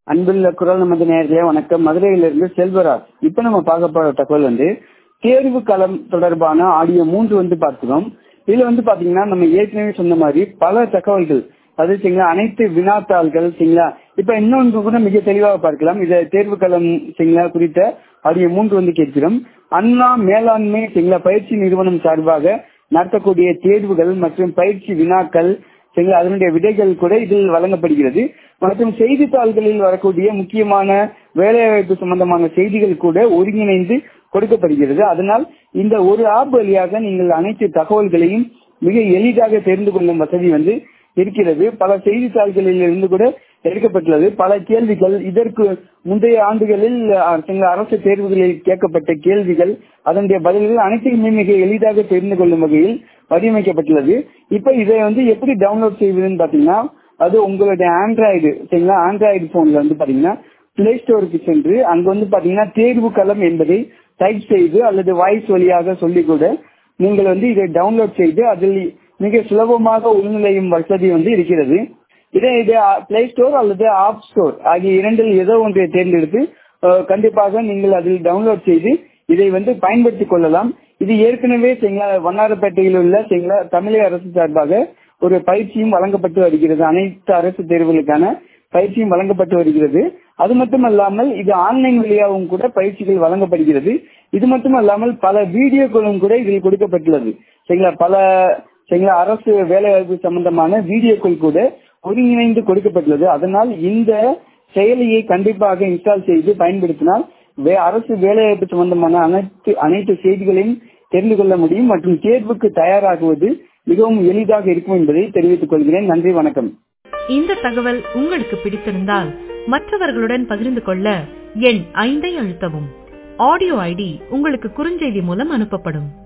அன்புள்ள குரல் நமது நேர்களே வணக்கம் மதுரையிலிருந்து செல்வராஜ் இப்ப நம்ம பார்க்க போற தகவல் வந்து தேர்வு களம் தொடர்பான ஆடியோ மூன்று வந்து பார்க்கிறோம் இதுல வந்து பாத்தீங்கன்னா நம்ம ஏற்கனவே சொன்ன மாதிரி பல தகவல்கள் அது சரிங்களா அனைத்து வினாத்தாள்கள் சரிங்களா இப்ப இன்னொன்று கூட மிக தெளிவாக பார்க்கலாம் இத தேர்வு களம் சரிங்களா குறித்த ஆடியோ மூன்று வந்து கேட்கிறோம் அண்ணா மேலாண்மை சரிங்களா பயிற்சி நிறுவனம் சார்பாக நடத்தக்கூடிய தேர்வுகள் மற்றும் பயிற்சி வினாக்கள் சரிங்களா அதனுடைய விடைகள் கூட இதில் வழங்கப்படுகிறது மற்றும் செய்தித்தாள்களில் வரக்கூடிய முக்கியமான வேலைவாய்ப்பு சம்பந்தமான செய்திகள் கூட ஒருங்கிணைந்து கொடுக்கப்படுகிறது அதனால் இந்த ஒரு ஆப் வழியாக நீங்கள் அனைத்து தகவல்களையும் மிக எளிதாக தெரிந்து கொள்ளும் வசதி வந்து இருக்கிறது பல செய்தித்தாள்களில் இருந்து கூட எடுக்கப்பட்டுள்ளது பல கேள்விகள் இதற்கு முந்தைய ஆண்டுகளில் அரசு தேர்வுகளில் கேட்கப்பட்ட கேள்விகள் அதனுடைய பதில்கள் அனைத்தையுமே மிக எளிதாக தெரிந்து கொள்ளும் வகையில் வடிவமைக்கப்பட்டுள்ளது இப்ப இதை வந்து எப்படி டவுன்லோட் செய்வதுன்னு பாத்தீங்கன்னா அது உங்களுடைய ஆண்ட்ராய்டு சரிங்களா ஆண்ட்ராய்டு போன்ல வந்து பாத்தீங்கன்னா பிளே ஸ்டோருக்கு சென்று அங்க வந்து பாத்தீங்கன்னா தேர்வு களம் என்பதை டைப் செய்து அல்லது வாய்ஸ் வழியாக சொல்லி கூட நீங்கள் வந்து இதை டவுன்லோட் செய்து அதில் மிக சுலபமாக உள்நுழையும் வசதி வந்து இருக்கிறது இதே இது பிளே ஸ்டோர் அல்லது ஆப் ஸ்டோர் ஆகிய இரண்டில் ஏதோ ஒன்றை தேர்ந்தெடுத்து கண்டிப்பாக நீங்கள் அதில் டவுன்லோட் செய்து இதை வந்து பயன்படுத்திக் கொள்ளலாம் இது ஏற்கனவே வண்ணாரப்பேட்டையில் உள்ள தமிழக அரசு சார்பாக ஒரு பயிற்சியும் வழங்கப்பட்டு வருகிறது அனைத்து அரசு தேர்வுகளுக்கான பயிற்சியும் வழங்கப்பட்டு வருகிறது அது மட்டுமல்லாமல் இது ஆன்லைன் வழியாகவும் கூட பயிற்சிகள் வழங்கப்படுகிறது இது மட்டுமல்லாமல் பல வீடியோக்களும் கூட இதில் கொடுக்கப்பட்டுள்ளது சரிங்களா பல சரிங்களா அரசு வேலைவாய்ப்பு சம்பந்தமான வீடியோக்கள் கூட ஒருங்கிணைந்து கொடுக்கப்பட்டுள்ளது அதனால் இந்த செயலியை கண்டிப்பாக இன்ஸ்டால் செய்து பயன்படுத்தினால் அரசு வேலைவாய்ப்பு சம்பந்தமான அனைத்து அனைத்து செய்திகளையும் தெரிந்து கொள்ள முடியும் மற்றும் தேர்வுக்கு தயாராகுவது மிகவும் எளிதாக இருக்கும் என்பதை தெரிவித்துக் கொள்கிறேன் நன்றி வணக்கம் இந்த தகவல் உங்களுக்கு பிடித்திருந்தால் மற்றவர்களுடன் பகிர்ந்து கொள்ள எண் ஐந்தை அழுத்தவும் ஆடியோ ஐடி உங்களுக்கு குறுஞ்செய்தி மூலம் அனுப்பப்படும்